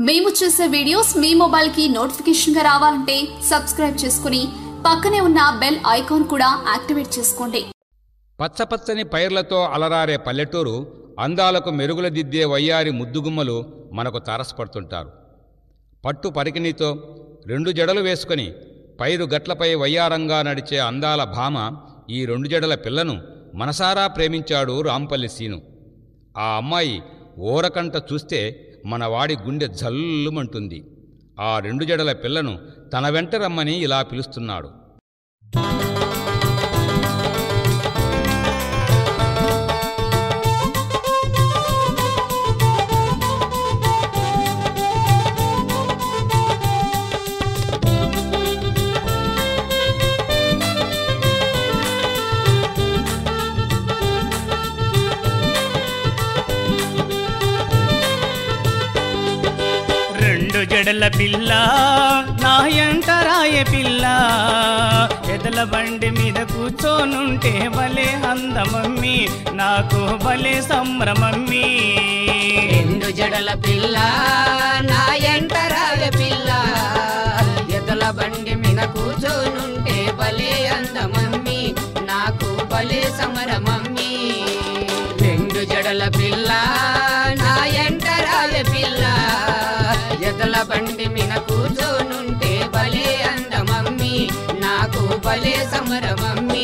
మేము చేసే వీడియోస్ మీ మొబైల్కి నోటిఫికేషన్గా రావాలంటే సబ్స్క్రైబ్ చేసుకుని పక్కనే ఉన్న బెల్ ఐకాన్ కూడా యాక్టివేట్ చేసుకోండి పచ్చపచ్చని పైర్లతో అలరారే పల్లెటూరు అందాలకు మెరుగుల దిద్దే వయ్యారి ముద్దుగుమ్మలు మనకు తారసపడుతుంటారు పట్టు పరికిణితో రెండు జడలు వేసుకొని పైరు గట్లపై వయ్యారంగా నడిచే అందాల భామ ఈ రెండు జడల పిల్లను మనసారా ప్రేమించాడు రాంపల్లి సీను ఆ అమ్మాయి ఓరకంట చూస్తే మన వాడి గుండె జల్లుమంటుంది ఆ రెండు జడల పిల్లను తన వెంట రమ్మని ఇలా పిలుస్తున్నాడు రెండు జడల పిల్ల నా ఎంటరాయ పిల్ల ఎదల బండి మీద కూర్చోనుంటే భలే అందమమ్మి నాకు భలే సంభ్రమమ్మి రెండు జడల పిల్ల నా ఎంటరాల పిల్ల ఎదల బండి మీద కూర్చోనుంటే భలే అందమమ్మి నాకు భలే సమరమమ్మి రెండు జడల పిల్ల నా ఎంటరాల పిల్ల ఎదల బండి మీద కూర్చోనుంటే భలే అందమమ్మి నాకు భలే సమరమమ్మి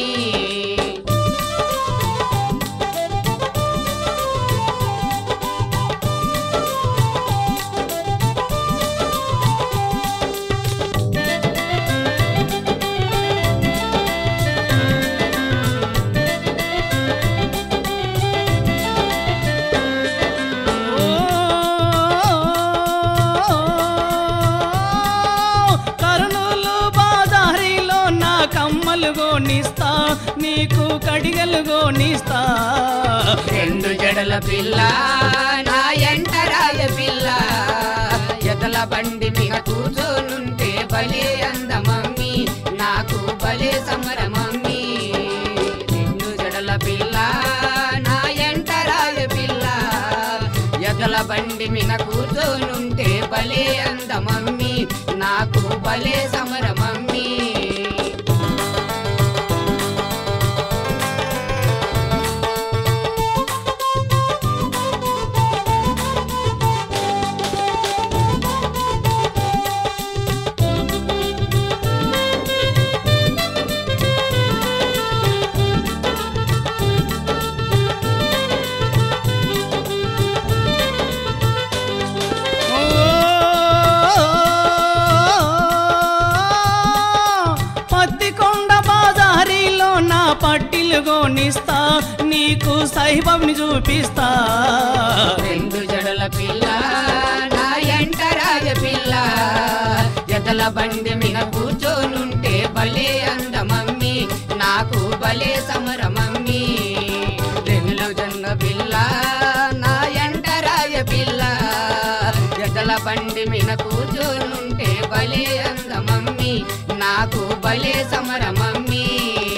కర్నూలు బాజారిలో నా కమ్మలు గోనిస్తా నీకు కడిగలు గోనిస్తా రెండు జడల పిల్ల నా ఎంటరాయ పిల్ల ఎదల బండి మీద కూర్చోనుంటే భలే అందమమ్మి నాకు భలే సమరమమ్మి రెండు జడల పిల్ల నా ఎంటరాయ పిల్ల ఎదల బండి మీద కూర్చోనుంటే భలే అందమమ్మి నాకు భలే సమరమమ్మి పత్తికొండ బాజారిలో నా పట్టిలు గోనిస్తా నీకు సైభవ్ని చూపిస్తా రెండు జడల పిల్ల నా ఎంటరాజ పిల్ల ఎదల బండి మీద కూర్చోనుంటే భలే అందమమ్మి నాకు భలే సమరమమ్మి రెండు జన్న పిల్ల నా ఎంటరాజ పిల్ల ఎదల బండి మీద కూర్చోనుంటే భలే అందమమ్మి నాకు భలే సమరమమ్మి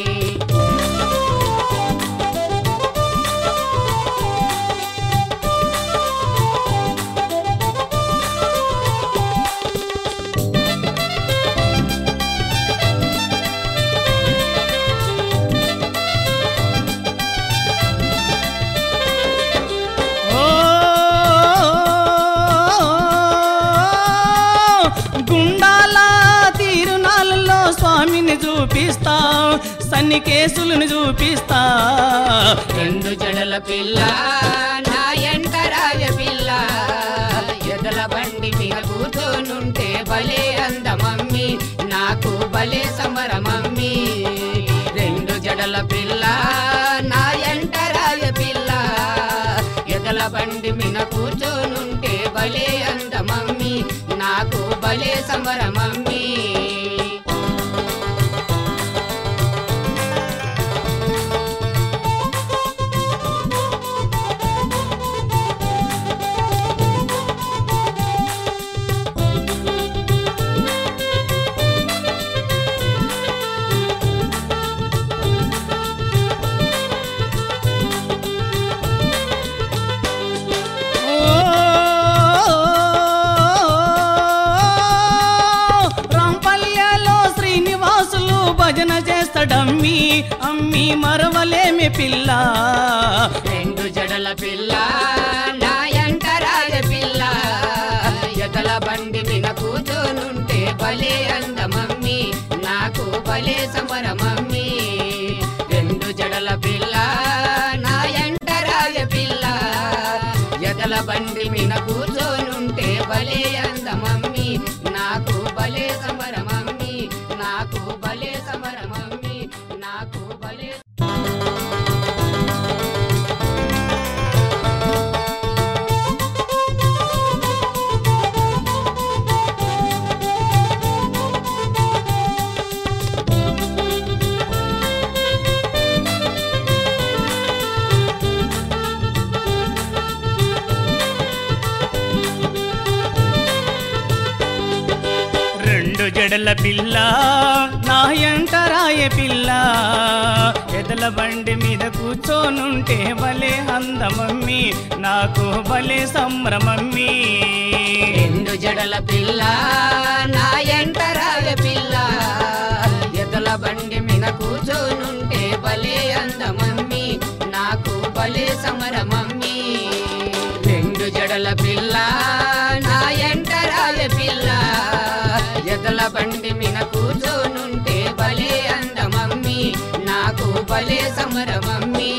ఓ గుండాల తీరునాళ్ళలో స్వామిని చూపిస్తా సన్ని కేసులను చూపిస్తా రెండు జడల పిల్ల నా ఎంటరాయ పిల్ల ఎదల బండి మీద కూర్చోనుంటే భలే అందమమ్మి నాకు భలే సమరమమ్మి రెండు జడల పిల్ల నా ఎంటరాయ పిల్ల ఎదల బండి మీద కూర్చోనుంటే భలే అందమమ్మి నాకు భలే సమరమమ్మి ఓ భజన చేస్తాడమ్మి అమ్మి మరవలేమి పిల్ల రెండు జడల పిల్ల నా ఎంటరాయ పిల్ల ఎదల బండి మీద కూర్చోనుంటే భలే అందమమ్మి నాకు భలే సమరమమ్మి రెండు జడల పిల్ల నా ఎంటరాయ పిల్ల ఎదల బండి మీద కూర్చోనుంటే భలే అందమమ్మి నాకు భలే సమరమమ్మి నాకు భలే సమరమమ్మి నాకు భలే రెండు జడల పిల్ల నా ఎంటరాయ పిల్ల ఎదల బండి మీద కూర్చోనుంటే భలే అందమమ్మి నాకు భలే సంభ్రమమ్మి రెండు జడల పిల్ల నా ఎంటరాయ పిల్ల ఎదల బండి మీద కూర్చోనుంటే భలే అందమమ్మి నాకు భలే సమరమమ్మి రెండు జడల పిల్ల నా ఎంటరాయ పిల్ల ఎదల బండి మీద కూర్చోనుంటే భలే అందమమ్మి నాకు భలే సమరమమ్మి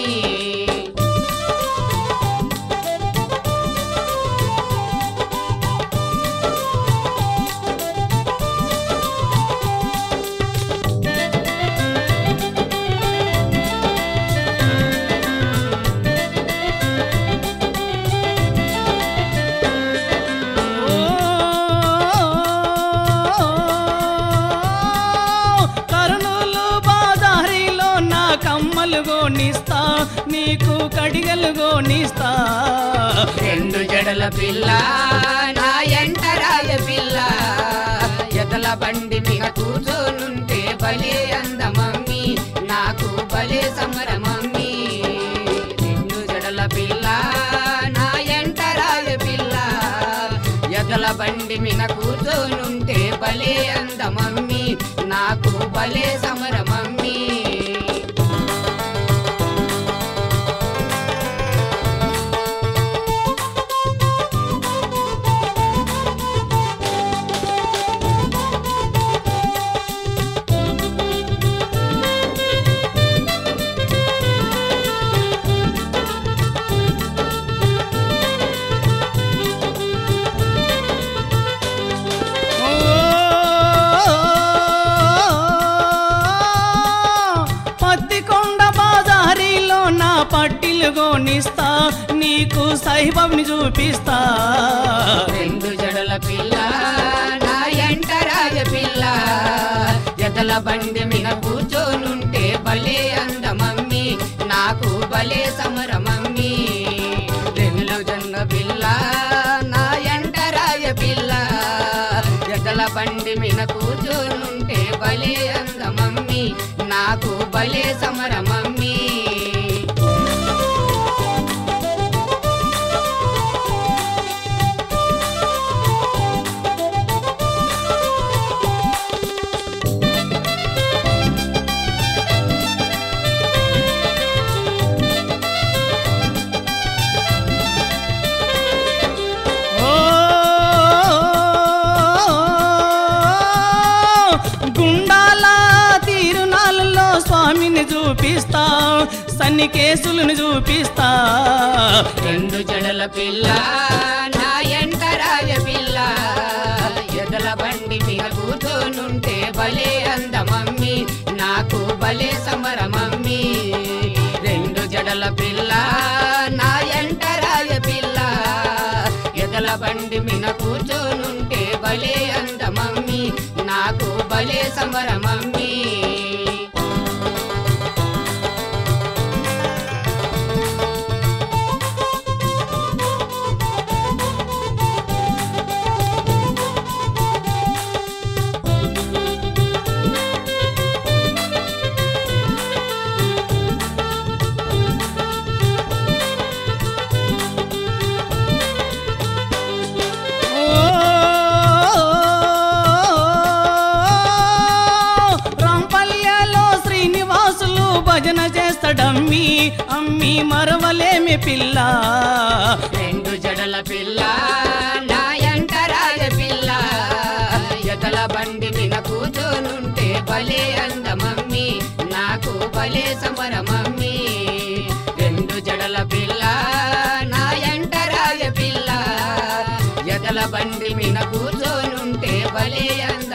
కర్నూలు బాదారిలో నా కమ్మలు గోనిస్తా నీకు కడిగలు గోనిస్తా రెండు జడల పిల్ల నా ఎంటరాయ పిల్ల ఎదల బండి మీద కూర్చోనుంటే భలే అందమమ్మి నాకు భలే సమరమమ్మి రెండు జడల పిల్ల నా ఎంటరాయ పిల్ల ఎదల బండి మీద కూర్చోనుంటే భలే అందమమ్మి నాకు భలే సమరమమ్మి ఓ, పత్తికొండ బాజారిలో నా పట్టిలు గోనిస్తా నీకు సైబాబ్ని చూపిస్తా రెండు జడల పిల్ల నా ఎంటరాయ పిల్ల ఎదల బండి మీద కూర్చోనుంటే భలే అందమమ్మి నాకు భలే సమరమమ్మి రెండు జన్న పిల్ల నా ఎంటరాయ పిల్ల ఎదల బండి మీద కూర్చోనుంటే భలే అందమమ్మి నాకు భలే సమరమమ్మి ఓ గుండాల తీరునాళ్ళలో స్వామిని చూపిస్తా సన్ని కేసులను చూపిస్తా రెండు జడల పిల్ల నా ఎంటరాయ పిల్ల ఎదల బండి మీద కూర్చోనుంటే భలే అందమమ్మి నాకు భలే సమరమమ్మి రెండు జడల పిల్ల నా ఎంటరాయ పిల్ల ఎదల బండి మీద కూర్చోనుంటే భలే అందమమ్మి నాకు భలే సమరమమ్మి భజన చేస్తాడమ్మి అమ్మి మరవలేమి పిల్ల రెండు జడల పిల్ల నా ఎంట రాజ పిల్ల ఎదల బండి మీద కూర్చోనుంటే భలే అందమమ్మి నాకు భలే సమరమమ్మి రెండు జడల పిల్ల నా ఎంట రాజ పిల్ల ఎదల బండి మీద కూర్చోనుంటే భలే అందమమ్మి